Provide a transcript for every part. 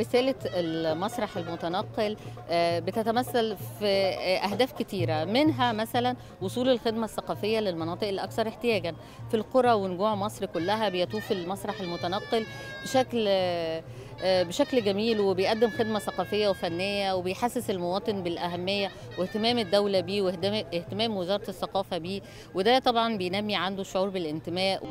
رسالة المسرح المتنقل آه، بتتمثل في آه، أهداف كتيرة منها مثلا وصول الخدمة الثقافية للمناطق الأكثر احتياجا في القرى ونجوع مصر كلها بيطوف المسرح المتنقل بشكل آه، آه، بشكل جميل وبيقدم خدمة ثقافية وفنية وبيحسس المواطن بالأهمية واهتمام الدولة بيه واهتمام وزارة الثقافة بيه وده طبعا بينمي عنده الشعور بالانتماء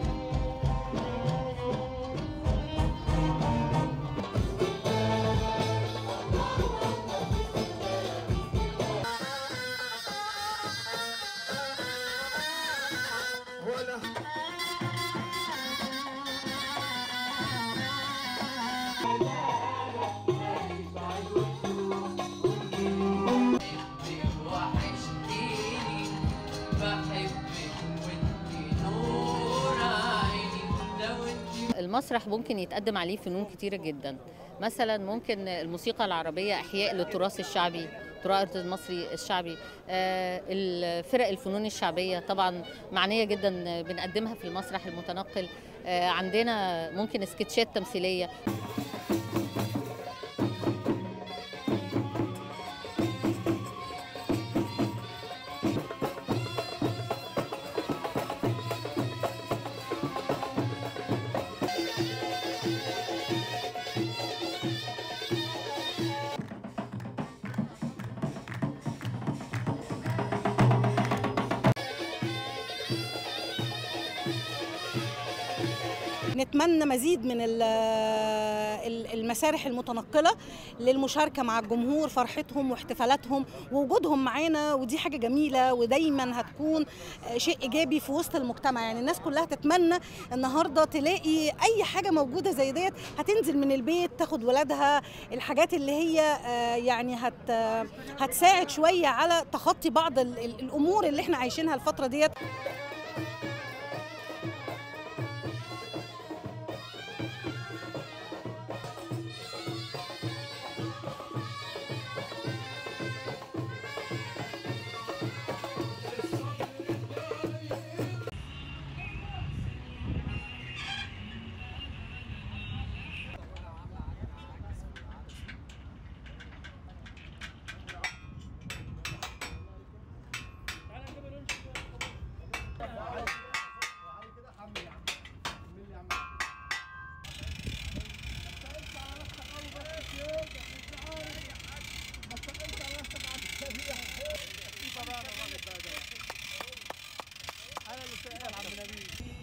وحشتيني بحبك وانتي نور عيني لو انتي المسرح ممكن يتقدم عليه فنون كتيرة جدا مثلا ممكن الموسيقى العربية إحياء للتراث الشعبي التراث المصري الشعبي آه، الفرق الفنون الشعبية طبعا معنية جدا بنقدمها في المسرح المتنقل آه، عندنا ممكن سكتشات تمثيلية نتمنى مزيد من ال- ال- المسارح المتنقلة للمشاركة مع الجمهور فرحتهم واحتفالاتهم ووجودهم معانا ودي حاجة جميلة ودايما هتكون شيء إيجابي في وسط المجتمع يعني الناس كلها تتمنى النهاردة تلاقي أي حاجة موجودة زي ديت هتنزل من البيت تاخد ولادها الحاجات اللي هي آه، يعني هت هتساعد شوية على تخطي بعض ال- ال- الأمور اللي احنا عايشينها الفترة ديت انا اللي سائل عم نبيل